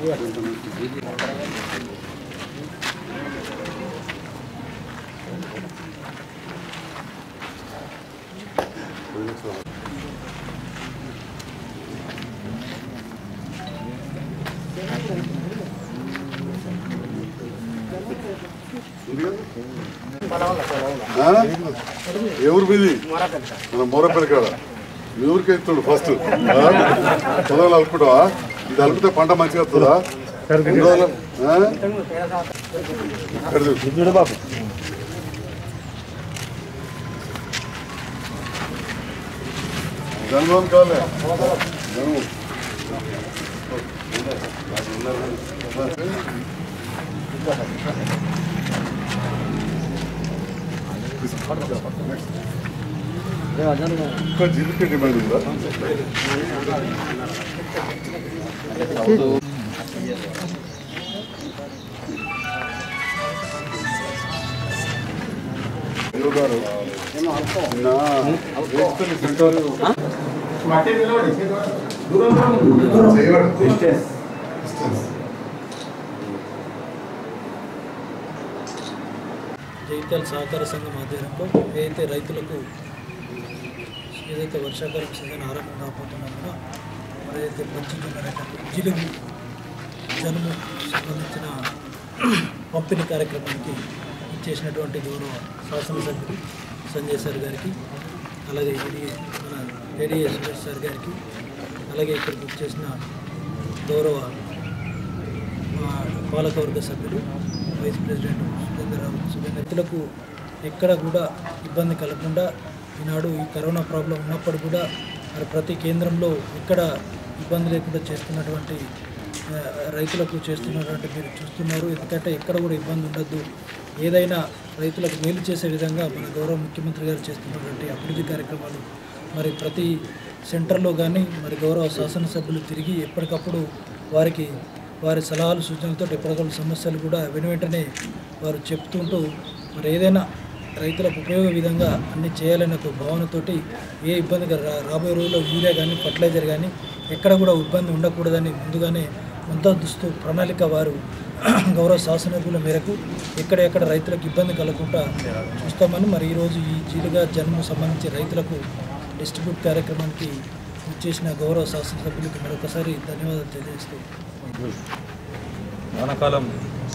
ఆ? ఎవరు మీది మన మోరపల్లి కాడ మీ ఊరికి ఎత్తుడు ఫస్ట్ పొలాలు అలుపుకుంటావా ఇది అలిపితే పంట మంచిగా వస్తుందా ఎన్ని రోజులు? ఆ? ఇక్కడ చూడు. బాబు జన్మం కాలే జన్మం ఇంకా జిల్లుకి డిమాండ్ ఉందా అయ్యో గారు నిన్న వేసుకొని సెంటర్ చేయబడు. జైత్యాల సహకార సంఘం ఆధ్వర్యంలో ఏదైతే రైతులకు ఏదైతే వర్షాకాలం సీజన్ ఆరంభం కాబోతున్నందున మరి ఏదైతే పచ్చి జొన్న జిలుగు జనుము సంబంధించిన పంపిణీ కార్యక్రమానికి ఇచ్చేసినటువంటి గౌరవ శాసనసభ్యులు సంజయ్ సార్ గారికి అలాగే ఏడీఏ మన ఏడీఏ సురేష్ సార్ గారికి అలాగే ఇక్కడికి వచ్చేసిన గౌరవ మా పాలకవర్గ సభ్యులు వైస్ ప్రెసిడెంట్ సురేందర్ రావు సురేందర్ రైతులకు ఎక్కడ కూడా ఇబ్బంది కలగకుండా ఈనాడు ఈ కరోనా ప్రాబ్లం ఉన్నప్పుడు కూడా మరి ప్రతి కేంద్రంలో ఎక్కడ ఇబ్బంది లేకుండా చేస్తున్నటువంటి ఆ, రైతులకు చేస్తున్నటువంటి మీరు చూస్తున్నారు ఎందుకంటే ఎక్కడ కూడా ఇబ్బంది ఉండద్దు ఏదైనా రైతులకు మేలు చేసే విధంగా మన గౌరవ ముఖ్యమంత్రి గారు చేస్తున్నటువంటి అభివృద్ధి కార్యక్రమాలు మరి ప్రతి సెంటర్లో కానీ మరి గౌరవ శాసనసభ్యులు తిరిగి ఎప్పటికప్పుడు వారికి వారి సలహాలు సూచనలతో ఎప్పటికప్పుడు సమస్యలు కూడా వెను వెంటనే వారు చెప్తుంటూ మరి ఏదైనా రైతులకు ఉపయోగ విధంగా అన్ని చేయాలనే ఒక భావనతోటి ఏ ఇబ్బంది గా- రా- రాబోయే రోజుల్లో యూరియా కానీ ఫర్టిలైజర్ కానీ ఎక్కడ కూడా ఇబ్బంది ఉండకూడదని ముందుగానే ముందస్తు ప్రణాళిక వారు గౌరవ శాసనసభ్యుల మేరకు ఎక్కడెక్కడ రైతులకు ఇబ్బంది కలగకుండా చూస్తామని మరి ఈరోజు ఈ జీలుగా జన్మ సంబంధించి రైతులకు డిస్ట్రిబ్యూట్ కార్యక్రమానికి ఇచ్చేసిన గౌరవ శాసనసభ్యులకు మరొకసారి ధన్యవాదాలు తెలియజేస్తూ వానాకాలం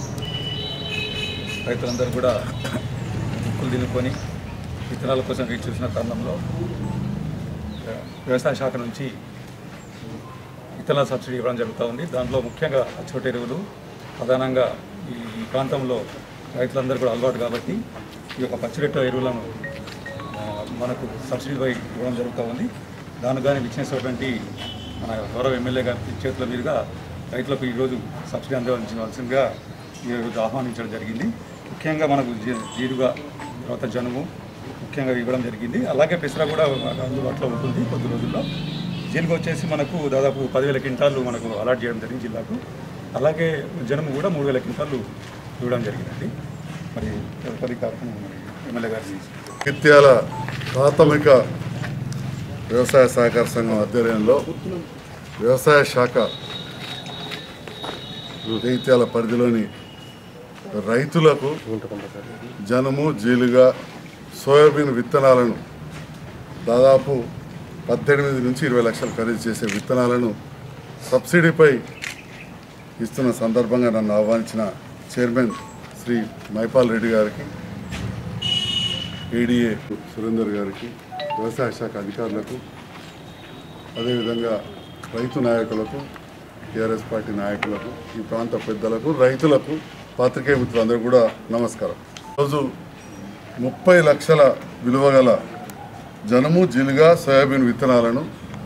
రైతులందరూ కూడా ముక్కులు దినుకొని విత్తనాల కోసం వేచి చూసిన తరుణంలో ఆ, వ్యవసాయ శాఖ నుంచి విత్తనాల సబ్సిడీ ఇవ్వడం జరుగుతూ ఉంది దాంట్లో ముఖ్యంగా అచ్చోటి ఎరువులు ప్రధానంగా ఈ ఈ ప్రాంతంలో రైతులందరూ కూడా అలవాటు కాబట్టి ఈ యొక్క పచ్చిరెట్ట ఎరువులను ఆ, మనకు సబ్సిడీపై ఇవ్వడం జరుగుతూ ఉంది దానికి కానీ విచ్చేసినటువంటి మన గౌరవ ఎమ్మెల్యే గారి చేతుల మీదుగా రైతులకు ఈరోజు సబ్సిడీ అందించవలసిందిగా ఈరోజు ఆహ్వానించడం జరిగింది ముఖ్యంగా మనకు జీ- జీరుగా తర్వాత జనుము ముఖ్యంగా ఇవ్వడం జరిగింది అలాగే పెసర కూడా మనకు అందుబాటులో ఉంటుంది కొద్ది రోజుల్లో జీలుగు వచ్చేసి మనకు దాదాపు పదివేల క్వింటాలు మనకు అలాట్ చేయడం జరిగింది జిల్లాకు అలాగే జనుము కూడా మూడు వేల క్వింటాలు ఇవ్వడం జరిగిందండి మరి తదుపరి కార్యక్రమం మరి ఎమ్మెల్యే గారిని కిత్యాల ప్రాథమిక వ్యవసాయ సహకార సంఘం ఆధ్వర్యంలో వ్యవసాయ శాఖ జైత్యాల పరిధిలోని రైతులకు జనుము జీలుగా సోయాబీన్ విత్తనాలను దాదాపు పద్దెనిమిది నుంచి ఇరవై లక్షలు ఖరీదు చేసే విత్తనాలను సబ్సిడీపై ఇస్తున్న సందర్భంగా నన్ను ఆహ్వానించిన చైర్మన్ శ్రీ మైపాల్ రెడ్డి గారికి ఏడీఏ సురేందర్ గారికి వ్యవసాయ శాఖ అధికారులకు అదేవిధంగా రైతు నాయకులకు టీఆర్ఎస్ పార్టీ నాయకులకు ఈ ప్రాంత పెద్దలకు రైతులకు పాత్రికేయ మిత్రులందరూ కూడా నమస్కారం ఈరోజు ముప్పై లక్షల విలువ గల జనుము జిలుగా సోయాబీన్ విత్తనాలను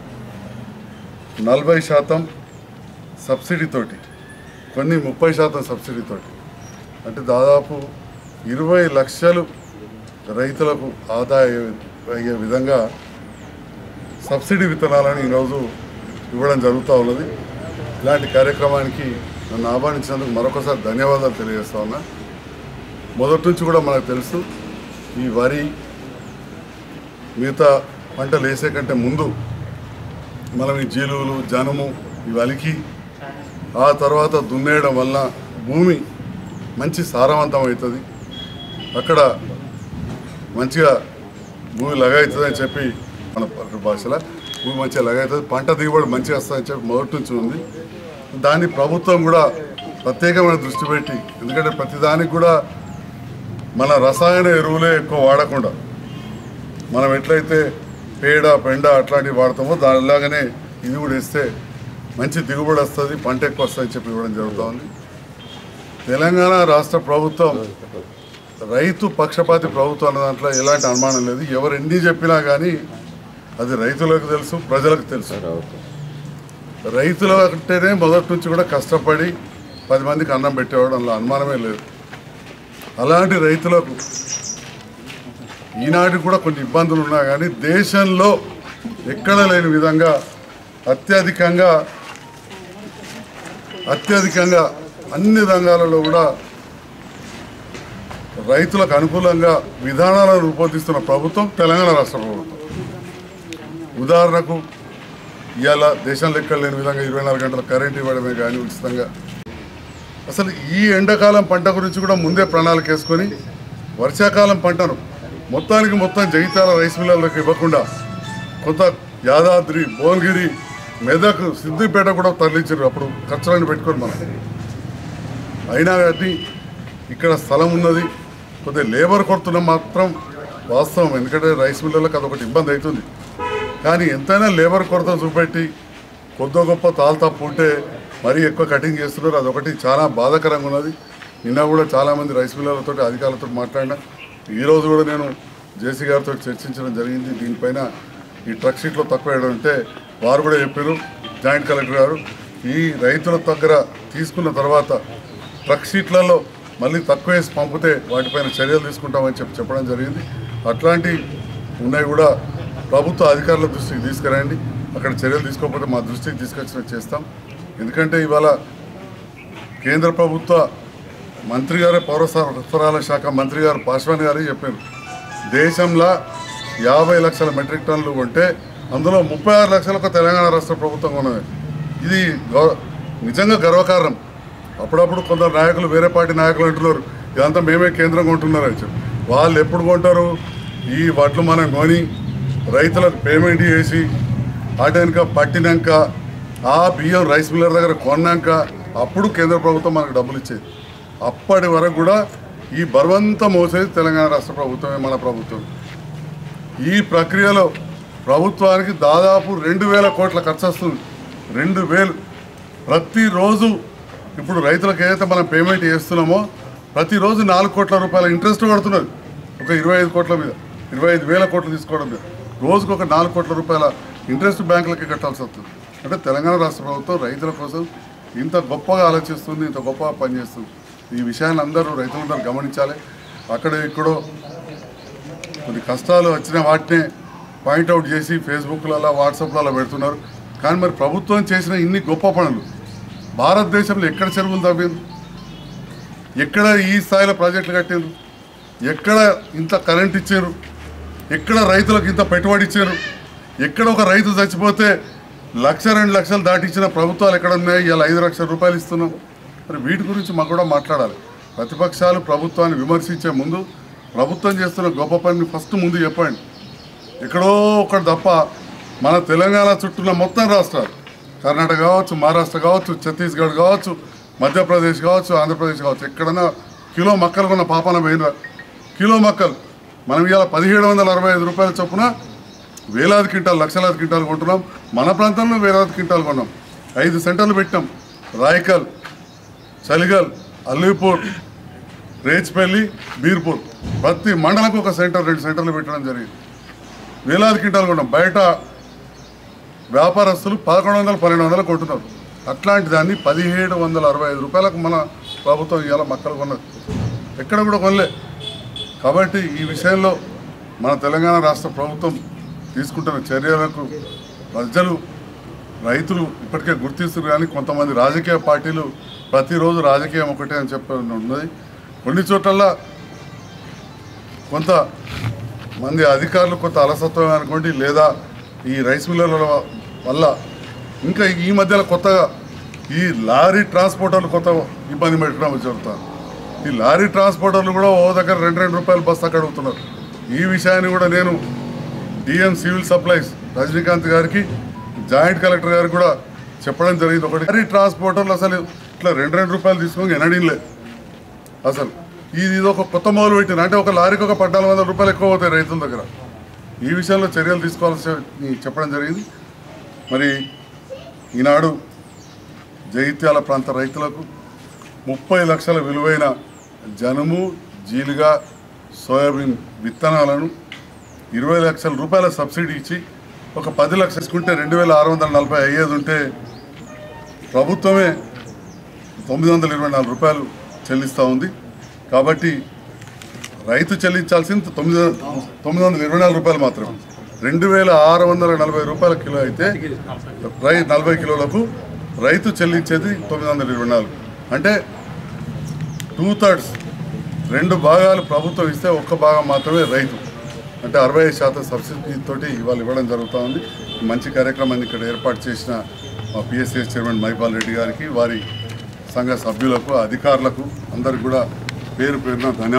నలభై శాతం సబ్సిడీతోటి కొన్ని ముప్పై శాతం సబ్సిడీతోటి అంటే దాదాపు ఇరవై లక్షలు రైతులకు ఆదాయ అయ్యే విధంగా సబ్సిడీ విత్తనాలను ఈరోజు ఇవ్వడం జరుగుతూ ఉన్నది ఇలాంటి కార్యక్రమానికి నన్ను ఆహ్వానించినందుకు మరొకసారి ధన్యవాదాలు తెలియజేస్తా ఉన్నా మొదటి నుంచి కూడా మనకు తెలుసు ఈ వరి మిగతా పంటలు వేసే కంటే ముందు మనం ఈ జీలుగులు జనుము ఇవి అలికి ఆ తర్వాత దున్నేయడం వలన భూమి మంచి సారవంతం అవుతుంది అక్కడ మంచిగా భూమి లగవుతుందని చెప్పి మన పల్లెటూరు భాషలో భూమి మంచిగా లగవుతుంది పంట దిగుబడి మంచిగా వస్తుందని చెప్పి మొదటి నుంచి ఉంది దాన్ని ప్రభుత్వం కూడా ప్రత్యేకమైన దృష్టి పెట్టి ఎందుకంటే ప్రతిదానికి కూడా మన రసాయన ఎరువులే ఎక్కువ వాడకుండా మనం ఎట్లయితే పేడ పెండ అట్లాంటివి వాడతామో దానిలాగానే ఇది కూడా ఇస్తే మంచి దిగుబడి వస్తుంది పంట ఎక్కువ వస్తుందని చెప్పి ఇవ్వడం జరుగుతోంది తెలంగాణ రాష్ట్ర ప్రభుత్వం రైతు పక్షపాతి ప్రభుత్వం అన్న దాంట్లో ఎలాంటి అనుమానం లేదు ఎవరు ఎన్ని చెప్పినా కానీ అది రైతులకు తెలుసు ప్రజలకు తెలుసు రైతుల అంటేనే మొదటి నుంచి కూడా కష్టపడి పది మందికి అన్నం పెట్టేవాడు అందులో అనుమానమే లేదు అలాంటి రైతులకు ఈనాటికి కూడా కొన్ని ఇబ్బందులు ఉన్నా కానీ దేశంలో ఎక్కడ లేని విధంగా అత్యధికంగా అత్యధికంగా అన్ని రంగాలలో కూడా రైతులకు అనుకూలంగా విధానాలను రూపొందిస్తున్న ప్రభుత్వం తెలంగాణ రాష్ట్ర ప్రభుత్వం ఉదాహరణకు ఇవాళ దేశంలో ఎక్కడ లేని విధంగా ఇరవై నాలుగు గంటల కరెంట్ ఇవ్వడమే కానీ ఉచితంగా అసలు ఈ ఎండాకాలం పంట గురించి కూడా ముందే ప్రణాళిక వేసుకొని వర్షాకాలం పంటను మొత్తానికి మొత్తం జగిత్యాల రైస్ మిల్లర్లకు ఇవ్వకుండా కొంత యాదాద్రి భువనగిరి మెదక్ సిద్దిపేట కూడా తరలించారు అప్పుడు ఖర్చులను పెట్టుకొని మనం అయినా కానీ ఇక్కడ స్థలం ఉన్నది కొద్దిగా లేబర్ కొడుతున్న మాత్రం వాస్తవం ఎందుకంటే రైస్ మిల్లర్లకు అదొకటి ఇబ్బంది అవుతుంది కానీ ఎంతైనా లేబర్ కొరత చూపెట్టి కొద్ది గొప్ప తాలు తప్పు ఉంటే మరీ ఎక్కువ కటింగ్ చేస్తున్నారు అదొకటి చాలా బాధాకరంగా ఉన్నది నిన్న కూడా చాలామంది రైస్ మిల్లర్లతో అధికారులతో మాట్లాడినా ఈరోజు కూడా నేను జేసీ గారితో చర్చించడం జరిగింది దీనిపైన ఈ ట్రక్ షీట్లో తక్కువ వేయడం అంటే వారు కూడా చెప్పారు జాయింట్ కలెక్టర్ గారు ఈ రైతుల దగ్గర తీసుకున్న తర్వాత ట్రక్ షీట్లలో మళ్ళీ తక్కువ వేసి పంపితే వాటిపైన చర్యలు తీసుకుంటామని చెప్పి చెప్పడం జరిగింది అట్లాంటి ఉన్నాయి కూడా ప్రభుత్వ అధికారుల దృష్టికి తీసుకురండి అక్కడ చర్యలు తీసుకోకపోతే మా దృష్టికి తీసుకొచ్చినట్టు చేస్తాం ఎందుకంటే ఇవాళ కేంద్ర ప్రభుత్వ మంత్రి గారే పౌర సరఫరాల శాఖ మంత్రి గారు పాశ్వాన్ గారే చెప్పారు దేశంలో యాభై లక్షల మెట్రిక్ టన్నులు కొంటే అందులో ముప్పై ఆరు లక్షలకు తెలంగాణ రాష్ట్ర ప్రభుత్వం కొన్నది ఇది గౌ- నిజంగా గర్వకారణం అప్పుడప్పుడు కొందరు నాయకులు వేరే పార్టీ నాయకులు అంటున్నారు ఇదంతా మేమే కేంద్రం కొంటున్నారు అని చెప్పి వాళ్ళు ఎప్పుడు కొంటారు ఈ వడ్లు మనం కొని రైతులకు పేమెంట్ చేసి అటు వెనుక పట్టినాక ఆ బియ్యం రైస్ మిల్లర్ దగ్గర కొన్నాక అప్పుడు కేంద్ర ప్రభుత్వం మనకు డబ్బులు ఇచ్చేది అప్పటి వరకు కూడా ఈ బలవంతం మోసేది తెలంగాణ రాష్ట్ర ప్రభుత్వమే మన ప్రభుత్వం ఈ ప్రక్రియలో ప్రభుత్వానికి దాదాపు రెండు వేల కోట్ల ఖర్చు వస్తుంది రెండు వేలు ప్రతిరోజు ఇప్పుడు రైతులకు ఏదైతే మనం పేమెంట్ చేస్తున్నామో ప్రతిరోజు నాలుగు కోట్ల రూపాయల ఇంట్రెస్ట్ పడుతున్నది ఒక ఇరవై ఐదు కోట్ల మీద ఇరవై ఐదు వేల కోట్లు తీసుకోవడం మీద రోజుకు ఒక నాలుగు కోట్ల రూపాయల ఇంట్రెస్ట్ బ్యాంకులకి కట్టాల్సి వస్తుంది అంటే తెలంగాణ రాష్ట్ర ప్రభుత్వం రైతుల కోసం ఇంత గొప్పగా ఆలోచిస్తుంది ఇంత గొప్పగా పనిచేస్తుంది ఈ విషయాన్ని అందరూ రైతులందరూ గమనించాలి అక్కడ ఇక్కడో కొన్ని కష్టాలు వచ్చిన వాటినే పాయింట్అవుట్ చేసి ఫేస్బుక్లలో వాట్సాప్లలో పెడుతున్నారు కానీ మరి ప్రభుత్వం చేసిన ఇన్ని గొప్ప పనులు భారతదేశంలో ఎక్కడ చెరువులు తవ్వింది ఎక్కడ ఈ స్థాయిలో ప్రాజెక్టులు కట్టారు ఎక్కడ ఇంత కరెంట్ ఇచ్చారు ఎక్కడ రైతులకు ఇంత పెట్టుబడి ఇచ్చారు ఎక్కడ ఒక రైతు చచ్చిపోతే లక్ష రెండు లక్షలు దాటించిన ప్రభుత్వాలు ఎక్కడ ఉన్నాయి ఇలా ఐదు లక్షల రూపాయలు ఇస్తున్నాం మరి వీటి గురించి మాకు కూడా మాట్లాడాలి ప్రతిపక్షాలు ప్రభుత్వాన్ని విమర్శించే ముందు ప్రభుత్వం చేస్తున్న గొప్ప పనిని ఫస్ట్ ముందు చెప్పండి ఎక్కడో ఒకటి తప్ప మన తెలంగాణ చుట్టూన్న మొత్తం రాష్ట్రాలు కర్ణాటక కావచ్చు మహారాష్ట్ర కావచ్చు ఛత్తీస్గఢ్ కావచ్చు మధ్యప్రదేశ్ కావచ్చు ఆంధ్రప్రదేశ్ కావచ్చు ఎక్కడైనా కిలో మక్కలు కొన్న పాపన పోయినరా కిలో మక్కలు మనం ఇవాళ పదిహేడు వందల అరవై ఐదు రూపాయల చొప్పున వేలాది క్వింటాలు లక్షలాది క్వింటాలు కొంటున్నాం మన ప్రాంతంలో వేలాది క్వింటాలు కొన్నాం ఐదు సెంటర్లు పెట్టాం రాయకల్ చలిగల్ అల్లీపూర్ రేచిపల్లి బీర్పూర్ ప్రతి మండలకు ఒక సెంటర్ రెండు సెంటర్లు పెట్టడం జరిగింది వేలాది క్వింటాలు కొన్నాం బయట వ్యాపారస్తులు పదకొండు వందలు పన్నెండు వందలు కొంటున్నారు అట్లాంటి దాన్ని పదిహేడు వందల అరవై ఐదు రూపాయలకు మన ప్రభుత్వం ఇవాళ మక్కలు కొన్నది ఎక్కడ కూడా కొనలే కాబట్టి ఈ విషయంలో మన తెలంగాణ రాష్ట్ర ప్రభుత్వం తీసుకుంటున్న చర్యలకు ప్రజలు రైతులు ఇప్పటికే గుర్తిస్తున్నారు కానీ కొంతమంది రాజకీయ పార్టీలు ప్రతిరోజు రాజకీయం ఒకటే అని చెప్పి ఉన్నది కొన్ని చోట్ల కొంత మంది అధికారులు కొంత అలసత్వం అనుకోండి లేదా ఈ రైస్ మిల్లర్ల వల్ల ఇంకా ఈ మధ్యలో కొత్తగా ఈ లారీ ట్రాన్స్పోర్టర్లు కొత్త ఇబ్బంది పెట్టడం జరుగుతుంది ఈ లారీ ట్రాన్స్పోర్టర్లు కూడా ఓ దగ్గర రెండు రెండు రూపాయలు బస్సు అక్కడ అడుగుతున్నారు ఈ విషయాన్ని కూడా నేను డిఎం సివిల్ సప్లైస్ రజనీకాంత్ గారికి జాయింట్ కలెక్టర్ గారికి కూడా చెప్పడం జరిగింది ఒకటి లారీ ట్రాన్స్పోర్టర్లు అసలు ఇట్లా రెండు రెండు రూపాయలు తీసుకొని ఎనడింలే అసలు ఇది ఇది ఒక కొత్త మొదలు పెట్టింది అంటే ఒక లారీకి ఒక పద్నాలుగు వందల రూపాయలు ఎక్కువ అవుతాయి రైతుల దగ్గర ఈ విషయంలో చర్యలు తీసుకోవాల్సి చెప్పడం జరిగింది మరి ఈనాడు జగిత్యాల ప్రాంత రైతులకు ముప్పై లక్షల విలువైన జనుము జీలుగా సోయాబీన్ విత్తనాలను ఇరవై లక్షల రూపాయల సబ్సిడీ ఇచ్చి ఒక పది లక్షలు తీసుకుంటే రెండు వేల ఆరు వందల నలభై అయ్యేది ఉంటే ప్రభుత్వమే తొమ్మిది వందల ఇరవై నాలుగు రూపాయలు చెల్లిస్తూ ఉంది కాబట్టి రైతు చెల్లించాల్సింది తొమ్మిది తొమ్మిది వందల ఇరవై నాలుగు రూపాయలు మాత్రమే రెండు వేల ఆరు వందల నలభై రూపాయల కిలో అయితే రై నలభై కిలోలకు రైతు చెల్లించేది తొమ్మిది వందల ఇరవై నాలుగు అంటే టూ థర్డ్స్ రెండు భాగాలు ప్రభుత్వం ఇస్తే ఒక్క భాగం మాత్రమే రైతు అంటే అరవై ఐదు శాతం సబ్సిడీ తోటి ఇవాళ ఇవ్వడం జరుగుతూ ఉంది ఈ మంచి కార్యక్రమాన్ని ఇక్కడ ఏర్పాటు చేసిన మా పిఎస్సిఎస్ చైర్మన్ మైపాల్ రెడ్డి గారికి వారి సంఘ సభ్యులకు అధికారులకు అందరికి కూడా పేరు పేరున ధన్యవాదాలు